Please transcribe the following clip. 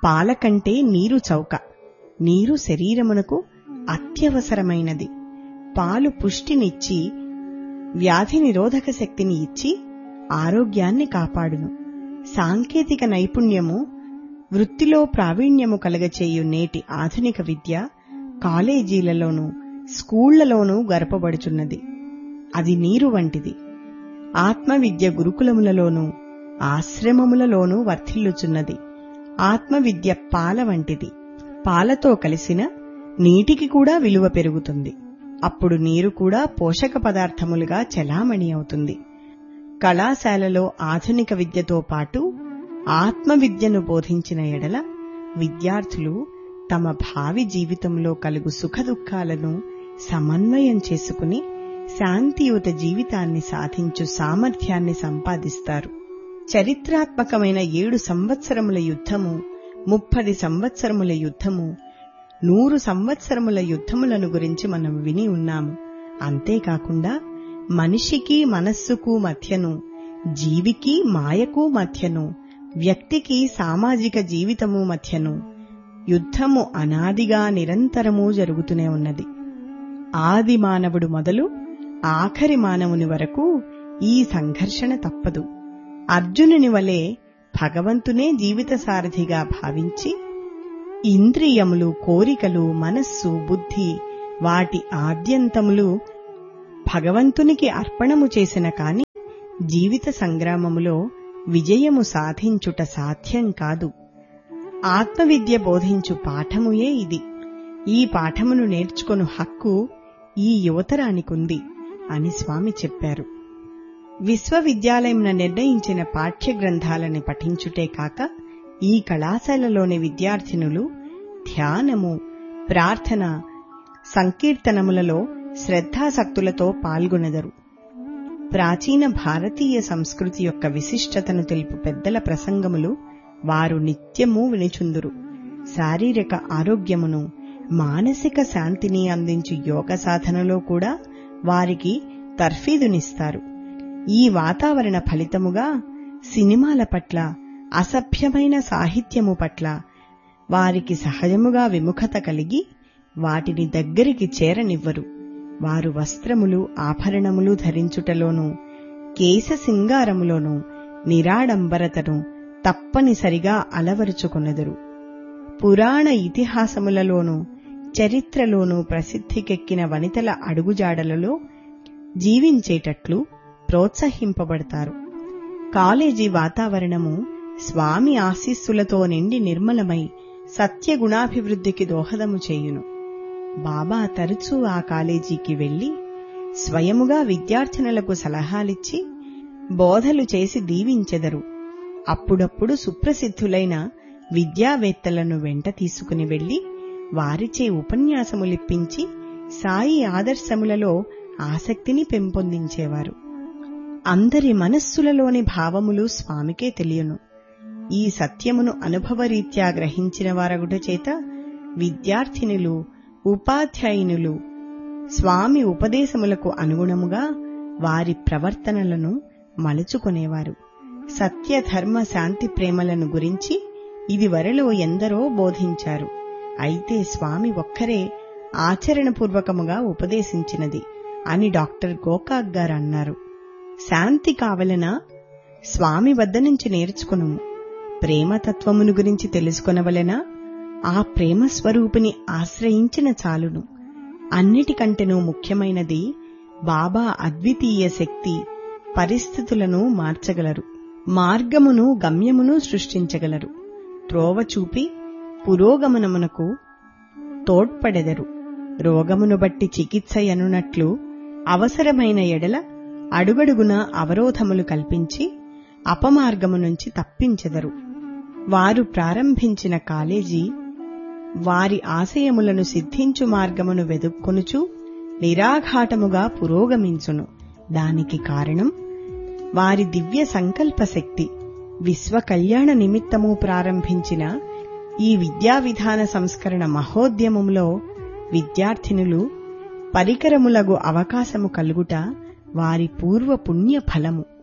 పాల కంటే నీరు చౌక నీరు శరీరమునకు అత్యవసరమైనది పాలు పుష్టినిచ్చి వ్యాధి నిరోధక శక్తిని ఇచ్చి ఆరోగ్యాన్ని కాపాడును సాంకేతిక నైపుణ్యము వృత్తిలో ప్రావీణ్యము కలగచేయు నేటి ఆధునిక విద్య కాలేజీలలోనూ స్కూళ్లలోనూ గరపబడుచున్నది అది నీరు వంటిది ఆత్మవిద్య గురుకులములలోనూ ఆశ్రమములలోనూ వర్ధిల్లుచున్నది ఆత్మవిద్య పాల వంటిది పాలతో కలిసిన నీటికి కూడా విలువ పెరుగుతుంది అప్పుడు నీరు కూడా పోషక పదార్థములుగా చలామణి అవుతుంది కళాశాలలో ఆధునిక విద్యతో పాటు ఆత్మవిద్యను బోధించిన ఎడల విద్యార్థులు తమ భావి జీవితంలో కలుగు సుఖదుఖాలను సమన్వయం చేసుకుని శాంతియుత జీవితాన్ని సాధించు సామర్థ్యాన్ని సంపాదిస్తారు చరిత్రాత్మకమైన ఏడు సంవత్సరముల యుద్ధము ముప్పది సంవత్సరముల యుద్ధము నూరు సంవత్సరముల యుద్ధములను గురించి మనం విని ఉన్నాము అంతేకాకుండా మనిషికి మనస్సుకు మధ్యను జీవికి మాయకు మధ్యను వ్యక్తికి సామాజిక జీవితము మధ్యను యుద్ధము అనాదిగా నిరంతరము జరుగుతూనే ఉన్నది ఆది మానవుడు మొదలు ఆఖరి మానవుని వరకు ఈ సంఘర్షణ తప్పదు అర్జునుని వలె భగవంతునే జీవిత సారథిగా భావించి ఇంద్రియములు కోరికలు మనస్సు బుద్ధి వాటి ఆద్యంతములు భగవంతునికి అర్పణము చేసిన కాని జీవిత సంగ్రామములో విజయము సాధించుట సాధ్యం కాదు ఆత్మవిద్య బోధించు పాఠముయే ఇది ఈ పాఠమును నేర్చుకొను హక్కు ఈ యువతరానికుంది అని స్వామి చెప్పారు విశ్వవిద్యాలయంన నిర్ణయించిన పాఠ్య గ్రంథాలని పఠించుటే కాక ఈ కళాశాలలోని విద్యార్థినులు ధ్యానము ప్రార్థన సంకీర్తనములలో శ్రద్ధాసక్తులతో పాల్గొనెదరు ప్రాచీన భారతీయ సంస్కృతి యొక్క విశిష్టతను తెలుపు పెద్దల ప్రసంగములు వారు నిత్యము వినిచుందురు శారీరక ఆరోగ్యమును మానసిక శాంతిని అందించు యోగ సాధనలో కూడా వారికి తర్ఫీదునిస్తారు ఈ వాతావరణ ఫలితముగా సినిమాల పట్ల అసభ్యమైన సాహిత్యము పట్ల వారికి సహజముగా విముఖత కలిగి వాటిని దగ్గరికి చేరనివ్వరు వారు వస్త్రములు ఆభరణములు ధరించుటలోనూ కేశ సింగారములోనూ నిరాడంబరతను తప్పనిసరిగా అలవరుచుకొనెదరు పురాణ ఇతిహాసములలోనూ చరిత్రలోనూ ప్రసిద్ధికెక్కిన వనితల అడుగుజాడలలో జీవించేటట్లు ప్రోత్సహింపబడతారు కాలేజీ వాతావరణము స్వామి ఆశీస్సులతో నిండి నిర్మలమై సత్యగుణాభివృద్ధికి దోహదము చేయును బాబా తరచూ ఆ కాలేజీకి వెళ్లి స్వయముగా విద్యార్థినులకు సలహాలిచ్చి బోధలు చేసి దీవించెదరు అప్పుడప్పుడు సుప్రసిద్ధులైన విద్యావేత్తలను వెంట తీసుకుని వెళ్లి వారిచే ఉపన్యాసములిప్పించి సాయి ఆదర్శములలో ఆసక్తిని పెంపొందించేవారు అందరి మనస్సులలోని భావములు స్వామికే తెలియను ఈ సత్యమును అనుభవరీత్యా గ్రహించిన వారగుట చేత విద్యార్థినులు ఉపాధ్యాయునులు స్వామి ఉపదేశములకు అనుగుణముగా వారి ప్రవర్తనలను మలుచుకునేవారు సత్యధర్మ శాంతి ప్రేమలను గురించి ఇదివరలో ఎందరో బోధించారు అయితే స్వామి ఒక్కరే ఆచరణపూర్వకముగా ఉపదేశించినది అని డాక్టర్ గోకాక్ గారు అన్నారు శాంతి కావలన స్వామి వద్ద నుంచి నేర్చుకునుము ప్రేమతత్వమును గురించి తెలుసుకొనవలెనా ఆ ప్రేమ స్వరూపిని ఆశ్రయించిన చాలును అన్నిటికంటెనూ ముఖ్యమైనది బాబా అద్వితీయ శక్తి పరిస్థితులను మార్చగలరు మార్గమును గమ్యమును సృష్టించగలరు త్రోవ చూపి పురోగమనమునకు తోడ్పడెదరు రోగమును బట్టి చికిత్స ఎనునట్లు అవసరమైన ఎడల అడుగడుగున అవరోధములు కల్పించి అపమార్గము నుంచి తప్పించెదరు వారు ప్రారంభించిన కాలేజీ వారి ఆశయములను సిద్ధించు మార్గమును వెదుక్కొనుచు నిరాఘాటముగా పురోగమించును దానికి కారణం వారి దివ్య సంకల్ప శక్తి విశ్వ కళ్యాణ నిమిత్తము ప్రారంభించిన ఈ విద్యా విధాన సంస్కరణ మహోద్యమంలో విద్యార్థినులు పరికరములగు అవకాశము కలుగుట వారి పూర్వ పుణ్య ఫలము